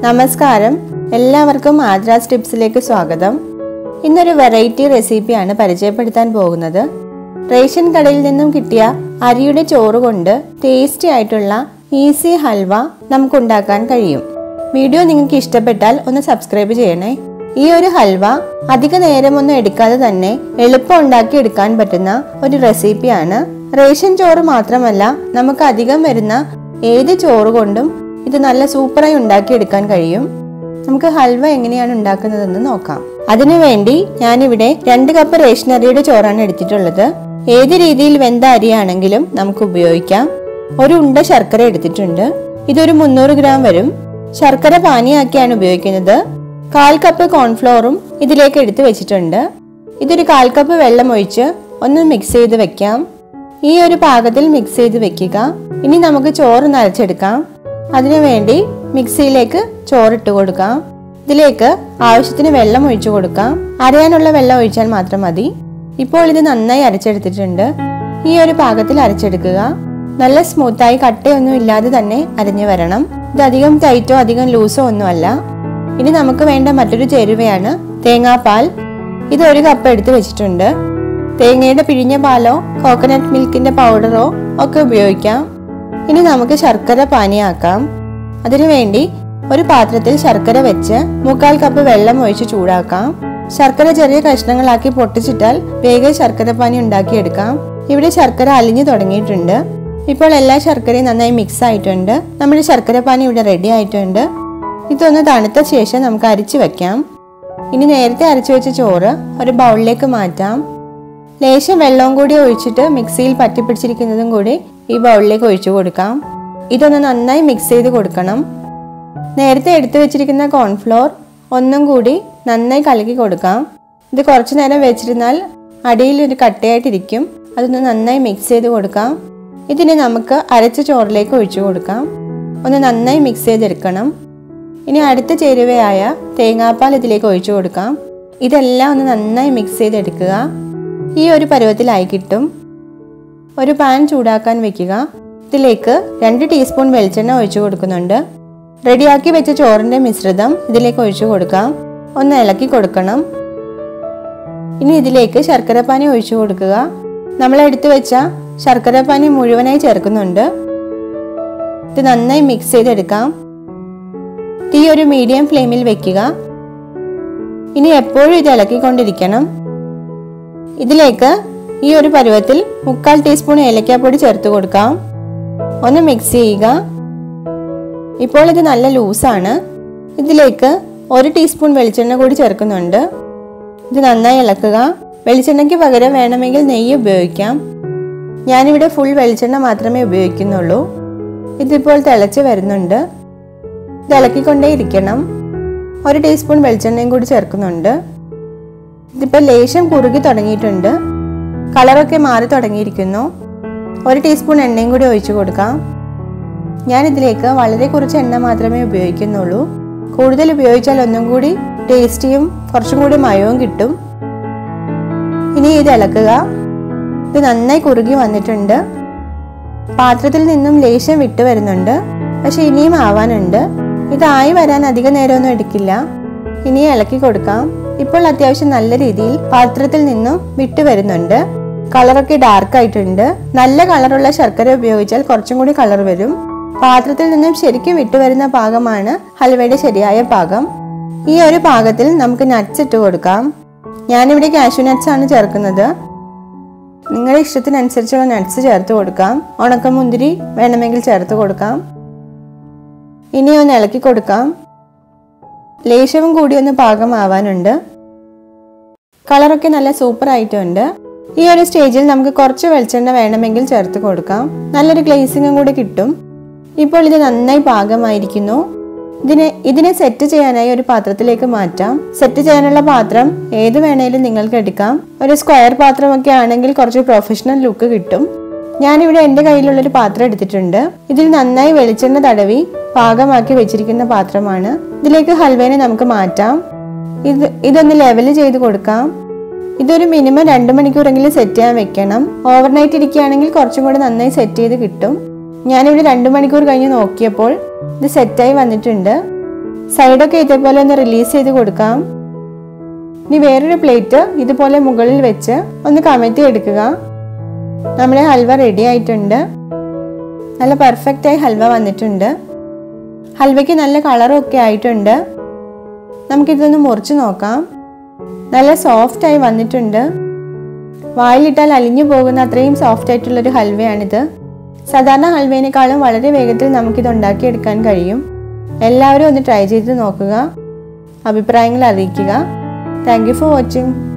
നമസ്കാരം എല്ലാവർക്കും ആദ്രാസ് ടിപ്സിലേക്ക് സ്വാഗതം ഇന്നൊരു വെറൈറ്റി റെസിപ്പിയാണ് പരിചയപ്പെടുത്താൻ പോകുന്നത് റേഷൻ കടയിൽ നിന്നും കിട്ടിയ അരിയുടെ ചോറ് കൊണ്ട് ടേസ്റ്റി ആയിട്ടുള്ള ഈസി ഹൽവ നമുക്ക് ഉണ്ടാക്കാൻ കഴിയും വീഡിയോ നിങ്ങൾക്ക് ഇഷ്ടപ്പെട്ടാൽ ഒന്ന് സബ്സ്ക്രൈബ് ചെയ്യണേ ഈ ഒരു ഹൽവ അധിക നേരമൊന്നും എടുക്കാതെ തന്നെ എളുപ്പം ഉണ്ടാക്കി എടുക്കാൻ പറ്റുന്ന ഒരു റെസിപ്പിയാണ് റേഷൻ ചോറ് മാത്രമല്ല നമുക്ക് അധികം വരുന്ന ഏത് ചോറ് കൊണ്ടും ഇത് നല്ല സൂപ്പറായി ഉണ്ടാക്കിയെടുക്കാൻ കഴിയും നമുക്ക് ഹൽവ എങ്ങനെയാണ് ഉണ്ടാക്കുന്നതെന്ന് നോക്കാം അതിനുവേണ്ടി ഞാനിവിടെ രണ്ട് കപ്പ് റേഷൻ അരിയുടെ ചോറാണ് എടുത്തിട്ടുള്ളത് ഏത് രീതിയിൽ വെന്ത അരിയാണെങ്കിലും നമുക്ക് ഉപയോഗിക്കാം ഒരു ഉണ്ട ശർക്കര എടുത്തിട്ടുണ്ട് ഇതൊരു മുന്നൂറ് ഗ്രാം വരും ശർക്കര പാനിയാക്കിയാണ് ഉപയോഗിക്കുന്നത് കാൽ കപ്പ് കോൺഫ്ലോറും ഇതിലേക്ക് എടുത്തു വെച്ചിട്ടുണ്ട് ഇതൊരു കാൽ കപ്പ് വെള്ളം ഒഴിച്ച് ഒന്ന് മിക്സ് ചെയ്ത് വെക്കാം ഈ ഒരു പാകത്തിൽ മിക്സ് ചെയ്ത് വെക്കുക ഇനി നമുക്ക് ചോറ് നരച്ചെടുക്കാം അതിനുവേണ്ടി മിക്സിയിലേക്ക് ചോറിട്ട് കൊടുക്കാം ഇതിലേക്ക് ആവശ്യത്തിന് വെള്ളം ഒഴിച്ചു കൊടുക്കാം അരയാനുള്ള വെള്ളം ഒഴിച്ചാൽ മാത്രം മതി ഇപ്പോൾ ഇത് നന്നായി അരച്ചെടുത്തിട്ടുണ്ട് ഈ ഒരു പാകത്തിൽ അരച്ചെടുക്കുക നല്ല സ്മൂത്തായി കട്ടയൊന്നും ഇല്ലാതെ തന്നെ അരഞ്ഞു വരണം ഇത് അധികം ടൈറ്റോ അധികം ലൂസോ ഒന്നുമല്ല ഇനി നമുക്ക് വേണ്ട മറ്റൊരു ചേരുവയാണ് തേങ്ങാപ്പാൽ ഇത് ഒരു കപ്പ് എടുത്ത് വെച്ചിട്ടുണ്ട് തേങ്ങയുടെ പിഴിഞ്ഞ പാലോ കോക്കനട്ട് മിൽക്കിന്റെ പൗഡറോ ഒക്കെ ഉപയോഗിക്കാം ഇനി നമുക്ക് ശർക്കര പാനിയാക്കാം അതിനുവേണ്ടി ഒരു പാത്രത്തിൽ ശർക്കര വെച്ച് മുക്കാൽ കപ്പ് വെള്ളം ഒഴിച്ച് ചൂടാക്കാം ശർക്കര ചെറിയ കഷ്ണങ്ങളാക്കി പൊട്ടിച്ചിട്ടാൽ വേഗം ശർക്കര പാനി ഉണ്ടാക്കിയെടുക്കാം ഇവിടെ ശർക്കര അലിഞ്ഞു തുടങ്ങിയിട്ടുണ്ട് ഇപ്പോൾ എല്ലാ ശർക്കരയും നന്നായി മിക്സ് ആയിട്ടുണ്ട് നമ്മുടെ ശർക്കര പാനി ഇവിടെ റെഡി ആയിട്ടുണ്ട് ഇതൊന്ന് തണുത്ത ശേഷം നമുക്ക് അരിച്ചു വെക്കാം ഇനി നേരത്തെ അരച്ചു വെച്ച ചോറ് ഒരു ബൗളിലേക്ക് മാറ്റാം ലേശം വെള്ളവും കൂടി ഒഴിച്ചിട്ട് മിക്സിയിൽ പറ്റിപ്പിടിച്ചിരിക്കുന്നതും കൂടി ഈ ബൗളിലേക്ക് ഒഴിച്ചു കൊടുക്കാം ഇതൊന്ന് നന്നായി മിക്സ് ചെയ്ത് കൊടുക്കണം നേരത്തെ എടുത്തു വെച്ചിരിക്കുന്ന കോൺഫ്ലോർ ഒന്നും കൂടി നന്നായി കലക്കി കൊടുക്കാം ഇത് കുറച്ചു നേരം വെച്ചിരുന്നാൽ അടിയിൽ ഒരു കട്ടയായിട്ടിരിക്കും അതൊന്ന് നന്നായി മിക്സ് ചെയ്ത് കൊടുക്കാം ഇതിനെ നമുക്ക് അരച്ച ചോറിലേക്ക് ഒഴിച്ചു കൊടുക്കാം ഒന്ന് നന്നായി മിക്സ് ചെയ്തെടുക്കണം ഇനി അടുത്ത ചേരുവയായ തേങ്ങാപ്പാൽ ഇതിലേക്ക് ഒഴിച്ചു കൊടുക്കാം ഇതെല്ലാം ഒന്ന് നന്നായി മിക്സ് ചെയ്തെടുക്കുക ഈ ഒരു പരുവത്തിലായി കിട്ടും ഒരു പാൻ ചൂടാക്കാൻ വെക്കുക ഇതിലേക്ക് രണ്ട് ടീസ്പൂൺ വെളിച്ചെണ്ണ ഒഴിച്ചു കൊടുക്കുന്നുണ്ട് റെഡിയാക്കി വെച്ച ചോറിന്റെ മിശ്രിതം ഇതിലേക്ക് ഒഴിച്ചു കൊടുക്കാം ഒന്ന് ഇളക്കി കൊടുക്കണം ഇനി ഇതിലേക്ക് ശർക്കരപ്പാനി ഒഴിച്ചു കൊടുക്കുക നമ്മൾ എടുത്തു വെച്ച ശർക്കരപ്പാനി മുഴുവനായി ചേർക്കുന്നുണ്ട് ഇത് നന്നായി മിക്സ് ചെയ്തെടുക്കാം തീ ഒരു മീഡിയം ഫ്ലെയിമിൽ വെക്കുക ഇനി എപ്പോഴും ഇത് ഇളക്കിക്കൊണ്ടിരിക്കണം ഇതിലേക്ക് ഈ ഒരു പരുവത്തിൽ മുക്കാൽ ടീസ്പൂൺ ഏലക്കാപ്പൊടി ചേർത്ത് കൊടുക്കാം ഒന്ന് മിക്സ് ചെയ്യുക ഇപ്പോൾ ഇത് നല്ല ലൂസാണ് ഇതിലേക്ക് ഒരു ടീസ്പൂൺ വെളിച്ചെണ്ണ കൂടി ചേർക്കുന്നുണ്ട് ഇത് നന്നായി ഇളക്കുക വെളിച്ചെണ്ണയ്ക്ക് പകരം വേണമെങ്കിൽ നെയ്യ് ഉപയോഗിക്കാം ഞാനിവിടെ ഫുൾ വെളിച്ചെണ്ണ മാത്രമേ ഉപയോഗിക്കുന്നുള്ളൂ ഇതിപ്പോൾ തിളച്ച് വരുന്നുണ്ട് ഇത് ഇളക്കിക്കൊണ്ടേ ഇരിക്കണം ഒരു ടീസ്പൂൺ വെളിച്ചെണ്ണയും കൂടി ചേർക്കുന്നുണ്ട് ഇതിപ്പോൾ ലേശം കുറുകി തുടങ്ങിയിട്ടുണ്ട് കളറൊക്കെ മാറി തുടങ്ങിയിരിക്കുന്നു ഒരു ടീസ്പൂൺ എണ്ണയും കൂടി ഒഴിച്ചു കൊടുക്കാം ഞാൻ ഇതിലേക്ക് വളരെ കുറച്ച് എണ്ണ മാത്രമേ ഉപയോഗിക്കുന്നുള്ളൂ കൂടുതൽ ഉപയോഗിച്ചാൽ ഒന്നും കൂടി ടേസ്റ്റിയും കുറച്ചും കൂടി മയവും കിട്ടും ഇനി ഇത് ഇളക്കുക ഇത് നന്നായി കുറുകി വന്നിട്ടുണ്ട് പാത്രത്തിൽ നിന്നും ലേശം വിട്ടു വരുന്നുണ്ട് പക്ഷെ ഇനിയും ആവാനുണ്ട് ഇതായി വരാൻ അധിക നേരമൊന്നും എടുക്കില്ല ഇനി ഇളക്കി കൊടുക്കാം ഇപ്പോൾ അത്യാവശ്യം നല്ല രീതിയിൽ പാത്രത്തിൽ നിന്നും വിട്ടു വരുന്നുണ്ട് കളറൊക്കെ ഡാർക്ക് ആയിട്ടുണ്ട് നല്ല കളറുള്ള ശർക്കര ഉപയോഗിച്ചാൽ കുറച്ചും കൂടി കളർ വരും പാത്രത്തിൽ നിന്നും ശരിക്കും വിട്ടുവരുന്ന പാകമാണ് ഹൽവയുടെ ശരിയായ പാകം ഈ ഒരു പാകത്തിൽ നമുക്ക് നട്ട്സ് ഇട്ട് കൊടുക്കാം ഞാനിവിടെ കാഷ്യൂ നട്ട്സ് ആണ് ചേർക്കുന്നത് നിങ്ങളുടെ ഇഷ്ടത്തിനനുസരിച്ചുള്ള നട്ട്സ് ചേർത്ത് കൊടുക്കാം ഉണക്കമുന്തിരി വേണമെങ്കിൽ ചേർത്ത് കൊടുക്കാം ഇനി ഒന്ന് ഇളക്കി കൊടുക്കാം ലേശവും കൂടി ഒന്ന് പാകമാവാനുണ്ട് കളറൊക്കെ നല്ല സൂപ്പർ ആയിട്ടുണ്ട് ഈ ഒരു സ്റ്റേജിൽ നമുക്ക് കുറച്ച് വെളിച്ചെണ്ണ വേണമെങ്കിൽ ചേർത്ത് കൊടുക്കാം നല്ലൊരു ഗ്ലേസിങ്ങും കൂടി കിട്ടും ഇപ്പോൾ ഇത് നന്നായി പാകമായിരിക്കുന്നു ഇതിനെ ഇതിനെ സെറ്റ് ചെയ്യാനായി ഒരു പാത്രത്തിലേക്ക് മാറ്റാം സെറ്റ് ചെയ്യാനുള്ള പാത്രം ഏത് വേണേലും നിങ്ങൾക്ക് എടുക്കാം ഒരു സ്ക്വയർ പാത്രമൊക്കെ ആണെങ്കിൽ കുറച്ച് പ്രൊഫഷണൽ ലുക്ക് കിട്ടും ഞാനിവിടെ എൻ്റെ കയ്യിലുള്ളൊരു പാത്രം എടുത്തിട്ടുണ്ട് ഇതിൽ നന്നായി വെളിച്ചെണ്ണ തടവി പാകമാക്കി വെച്ചിരിക്കുന്ന പാത്രമാണ് ഇതിലേക്ക് ഹൽവേനെ നമുക്ക് മാറ്റാം ഇത് ഇതൊന്ന് ലെവൽ ചെയ്ത് കൊടുക്കാം ഇതൊരു മിനിമം രണ്ട് മണിക്കൂറെങ്കിലും സെറ്റ് ചെയ്യാൻ വെക്കണം ഓവർനൈറ്റ് ഇരിക്കുകയാണെങ്കിൽ കുറച്ചും കൂടി നന്നായി സെറ്റ് ചെയ്ത് കിട്ടും ഞാനിവിടെ രണ്ട് മണിക്കൂർ കഴിഞ്ഞ് നോക്കിയപ്പോൾ ഇത് സെറ്റായി വന്നിട്ടുണ്ട് സൈഡൊക്കെ ഇതേപോലെ ഒന്ന് റിലീസ് ചെയ്ത് കൊടുക്കാം ഇനി വേറൊരു പ്ലേറ്റ് ഇതുപോലെ മുകളിൽ വെച്ച് ഒന്ന് കമഴ്ത്തി എടുക്കുക നമ്മുടെ ഹൽവ റെഡി ആയിട്ടുണ്ട് നല്ല പെർഫെക്റ്റായി ഹൽവ വന്നിട്ടുണ്ട് ഹൽവയ്ക്ക് നല്ല കളറും ഒക്കെ ആയിട്ടുണ്ട് നമുക്കിതൊന്ന് മുറിച്ച് നോക്കാം നല്ല സോഫ്റ്റായി വന്നിട്ടുണ്ട് വായിലിട്ടാൽ അലിഞ്ഞു പോകുന്ന അത്രയും സോഫ്റ്റ് ആയിട്ടുള്ളൊരു ഹൽവയാണിത് സാധാരണ ഹൽവേനേക്കാളും വളരെ വേഗത്തിൽ നമുക്കിത് ഉണ്ടാക്കിയെടുക്കാൻ കഴിയും എല്ലാവരും ഒന്ന് ട്രൈ ചെയ്ത് നോക്കുക അഭിപ്രായങ്ങൾ അറിയിക്കുക താങ്ക് യു ഫോർ വാച്ചിങ്